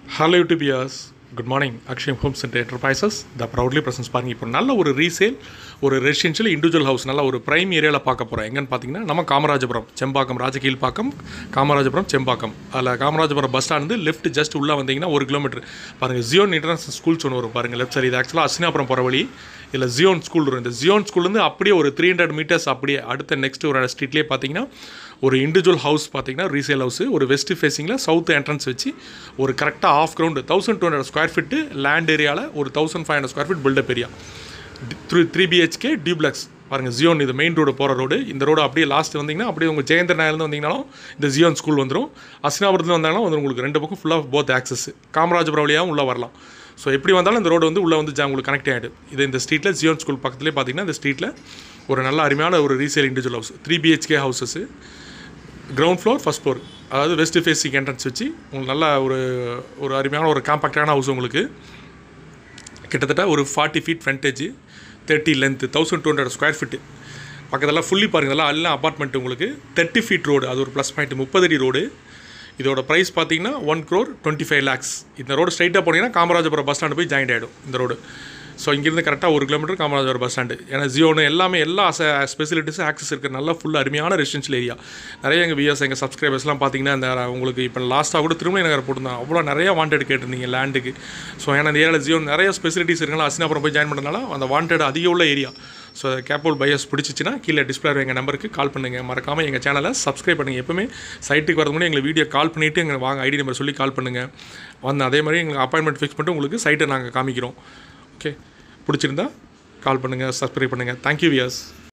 hello YouTubians good morning Akshayam homes and enterprises the proudly presents பாருங்க இப்போ நல்ல ஒரு ரீசேல் ஒரு ரெசிடென்ஷியல் இண்டிவிஜுவல் ஹவுஸ் நல்ல ஒரு ப்ரைம் ஏரியாவில் பார்க்க போகிறோம் எங்கன்னு பார்த்தீங்கன்னா நம்ம காமராஜபுரம் செம்பாக்கம் ராஜகீழ்பாக்கம் காமராஜபுரம் செம்பாக்கம் அதில் Kamarajapuram bus stand left just உள்ளே வந்தீங்கன்னா ஒரு கிலோமீட்டர் பாருங்கள் ஜியோன் இன்டர்நேஷனல் ஸ்கூல்ஸ் ஒன்று வரும் பாருங்கள் லெஃப்ட் சைடு இது ஆக்சுவலாக அசினாபுரம் போகிற வழி இதில் ஜியோன் ஸ்கூல் வரும் இந்த ஜியோன் ஸ்கூல்லேருந்து அப்படியே ஒரு த்ரீ ஹண்ட்ரட் மீட்டர்ஸ் அப்படியே அடுத்த நெக்ஸ்ட் ஒரு ஸ்ட்ரீட்லேயே பார்த்தீங்கன்னா ஒரு இண்டிவிஜுவல் ஹவுஸ் பார்த்தீங்கன்னா ரீசேல் ஹவுஸ் ஒரு வெஸ்ட் ஃபேஸிங்கில் சவுத் என்ட்ரன்ஸ் வச்சு ஒரு கரெக்டாக half ground thousand two hundred square feet land ஏரியாவில் ஒரு thousand five hundred square feet built up area three three BHK duplex பாருங்கள் ஜியோன் இது மெயின் ரோடு போகிற ரோடு இந்த ரோடு அப்படியே லாஸ்ட் வந்தீங்கன்னா அப்படியே உங்கள் ஜெயந்திர நகர்லேருந்து வந்தீங்கனாலும் இந்த ஜியோன் ஸ்கூல் வந்துடும் அசினாபுரத்தில் வந்தாலும் வந்து உங்களுக்கு ரெண்டு பக்கம் ஃபுல்லாக போத் ஆக்சஸ் காமராஜபுரம் வழியாகவும் உள்ளே வரலாம் ஸோ எப்படி வந்தாலும் இந்த ரோடு வந்து உள்ளே வந்து ஜா- உங்களுக்கு கனெக்ட் ஆகிடும் இது இந்த ஸ்ட்ரீட்டில் ஜியோன் ஸ்கூல் பக்கத்துலேயே பார்த்தீங்கன்னா இந்த ஸ்ட்ரீட்டில் ஒரு நல்ல அருமையான ஒரு resale individual house three BHK houses ground floor first floor அதாவது வெஸ்ட் ஃபேஸிங் என்ட்ரன்ஸ் வச்சு உங்களுக்கு நல்ல ஒரு ஒரு அருமையான ஒரு காம்பாக்டான ஹவுஸ் உங்களுக்கு கிட்டத்தட்ட ஒரு forty feet frontage thirty length thousand two hundred square feet பக்கத்தில் ஃபுல்லி பாருங்கள் இதெல்லாம் எல்லாம் அப்பார்ட்மெண்ட் உங்களுக்கு தேர்ட்டி ஃபீட் ரோடு அது ஒரு ப்ளஸ் பாயிண்ட் முப்பது அடி ரோடு இதோட ப்ரைஸ் பார்த்தீங்கன்னா one crore twenty five lakhs இந்த ரோடு ஸ்ட்ரைட்டாக போனீங்கன்னா காமராஜபுரம் பஸ் ஸ்டாண்டு போய் ஜாயின் ஆகிடும் இந்த ரோடு ஸோ இங்கேருந்து கரெக்டாக ஒரு கிலோமீட்டர் காமராஜபுரம் பஸ் ஸ்டாண்டு ஏன்னா ஜியோனு எல்லாமே எல்லா ஸ்பெசிலிட்டிஸும் ஆக்சஸ் இருக்கிற நல்ல ஃபுல் அருமையான ரெசிடென்ஷியல் ஏரியா நிறைய எங்கள் விஎஸ் எங்கள் சப்ஸ்கிரைபர்ஸ்லாம் பார்த்தீங்கன்னா இந்த உங்களுக்கு இப்போ லாஸ்ட்டாக கூட திருமலை நகர் போட்டிருந்தாங்க அவ்வளோ நிறைய வாண்டட் கேட்டிருந்தீங்க லேண்டுக்கு ஸோ ஏன்னா இந்த ஏரியாவில் ஜியோ நிறைய ஸ்பெசிலிட்டிஸ் இருக்குனால அசினாபுரம் போய் ஜாயின் பண்ணனால அந்த வாண்டட் அதிக உள்ள ஏரியா ஸோ கேப்போல் பையர்ஸ் பிடிச்சிச்சின்னா கீழே டிஸ்பிளே எங்கள் நம்பருக்கு கால் பண்ணுங்கள் மறக்காமல் எங்கள் சேனலை சப்ஸ்கிரைப் பண்ணுங்கள் எப்பவுமே சைட்டுக்கு வரது முன்னாடி எங்களுக்கு வீடியோ கால் பண்ணிவிட்டு எங்கள் வாங்க ஐடி நம்பர் சொல்லி கால் பண்ணுங்கள் வந்து அதே மாதிரி எங்களுக்கு அப்பாயின்மெண்ட் ஃபிக்ஸ் பண்ணிட்டு உங்களுக்கு சைட்டை நாங்கள் காமிக்கிறோம் ஓகே பிடிச்சிருந்தா கால் பண்ணுங்கள் சப்ஸ்கிரைப் பண்ணுங்கள் தேங்க்யூ வியர்ஸ்